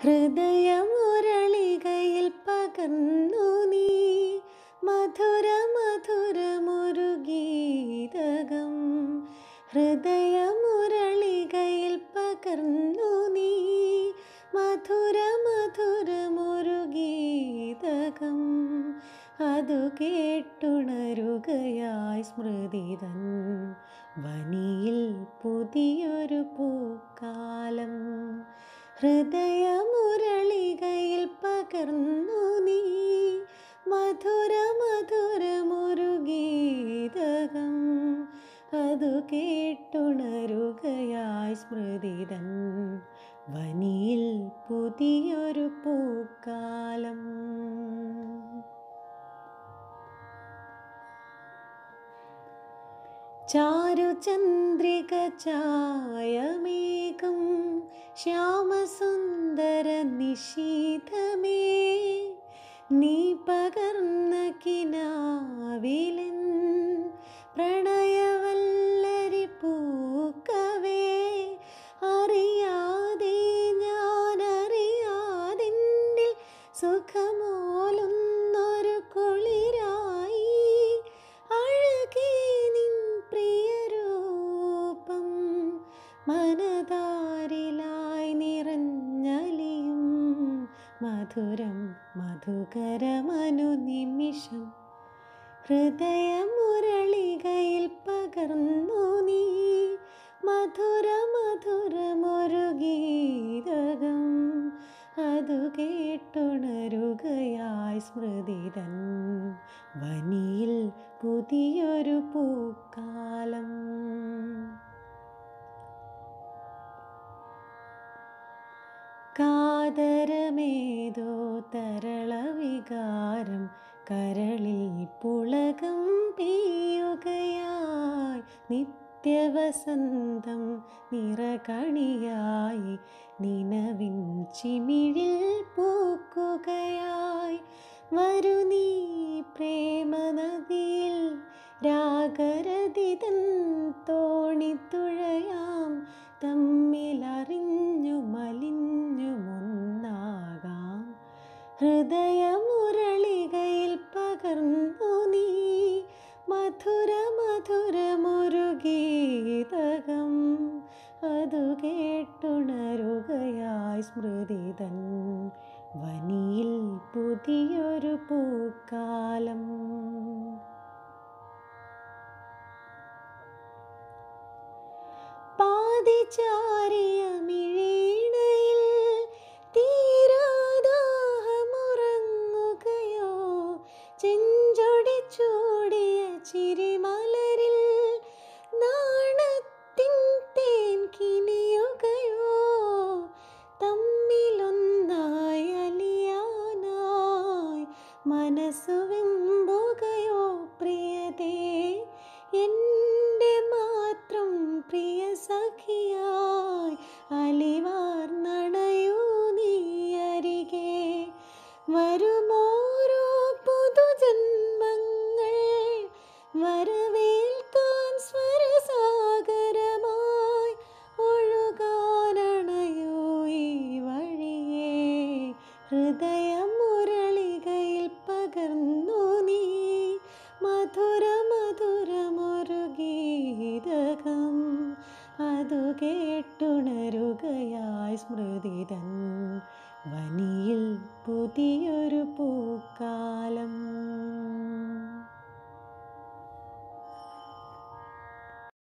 ഹൃദയമുരളികയിൽ പകർന്നു നീ മധുര മധുരമൊരു ഗീതകം ഹൃദയമുരളികയിൽ പകർന്നു നീ മധുര മധുരമൊരു ഗീതകം അതു കേട്ടുണരുകയായി സ്മൃതിതൻ വനിയിൽ പുതിയൊരു പൂക്കാലം ഹൃദയമുരളികയിൽ പകർന്നു നീ മധുര മധുരമൊരു ഗീതകം അതു കേട്ടുണരുകയായി സ്മൃതിതൻ വനിയിൽ പുതിയൊരു പൂക്കാലം ചാരുചന്ദ്രിക ചായമേകം ശ്യാമസുന്ദര നിശീതമേ നീ പകർന്ന കിനാവിലൻ പ്രണയവല്ലരി പൂക്കവേ അറിയാതെ ഞാൻ അറിയാതിന്നിൽ സുഖമോലുന്നൊരു കുളിരായി അഴകേ നിൻ പ്രിയരൂപം മനതാരിലായി നിറഞ്ഞലിയും മധുരം മധുകരമനു നിമിഷം ഹൃദയമുരളികയിൽ പകർന്നു നീ മധുര മധുരമൊരു ഗീതകം അതു കേട്ടുണരുകയായി സ്മൃതിതൻ വനിയിൽ പുതിയൊരു പൂക്കാലം കാതരമേതോ തരളവികാരം കരളിൽ പുളകം പെയ്യുകയായി നിത്യവസന്തം നിറകണിയായി നിലവിൻ ചിമിഴിൽ പൂക്കുകയായി വരു നീ പ്രേമനദിയിൽ രാഗരതിതൻ തോണിത്തുഴയാം തമ്മിലറിഞ്ഞു മലിഞ്ഞുമൊന്നാകാം ഹൃദയമുരളികയിൽ പകർന്നു നീ മധുര മധുരമൊരു ഗീതകം അതു കേട്ടുണരുകയായി സ്മൃതിതൻ വനിയിൽ പുതിയൊരു പൂക്കാലം പാതിചാരിയ മിഴീണയിൽ തീരാദാഹമുറങ്ങുകയോ ചെഞ്ചൊടി ചൂടിയ ചിരിമലരിൽ നാണത്തിൻ തേൻ കിനിയുകയോ തമ്മിലൊന്നായി അലിയാനായി മനസ്സു വെമ്പുകയോ പ്രിയതേ എൻ്റെ മാത്രം പ്രിയ സഖിയായി അലിവാർ നടയൂ നീ അരികെ വരുമോരോ പുതുജന്മങ്ങൾ വരവേൽക്കാൻ സ്വരസാഗരമായി ഒഴുകാനണയോ ഈ വഴിയേ ഹൃദയം മുരളികയിൽ പകർന്നു നീ മധുര മധുരമൊരു ഗീതകം അതു കേട്ടുണരുകയായി സ്മൃതിതൻ വനിയിൽ പുതിയൊരു പൂക്കാലം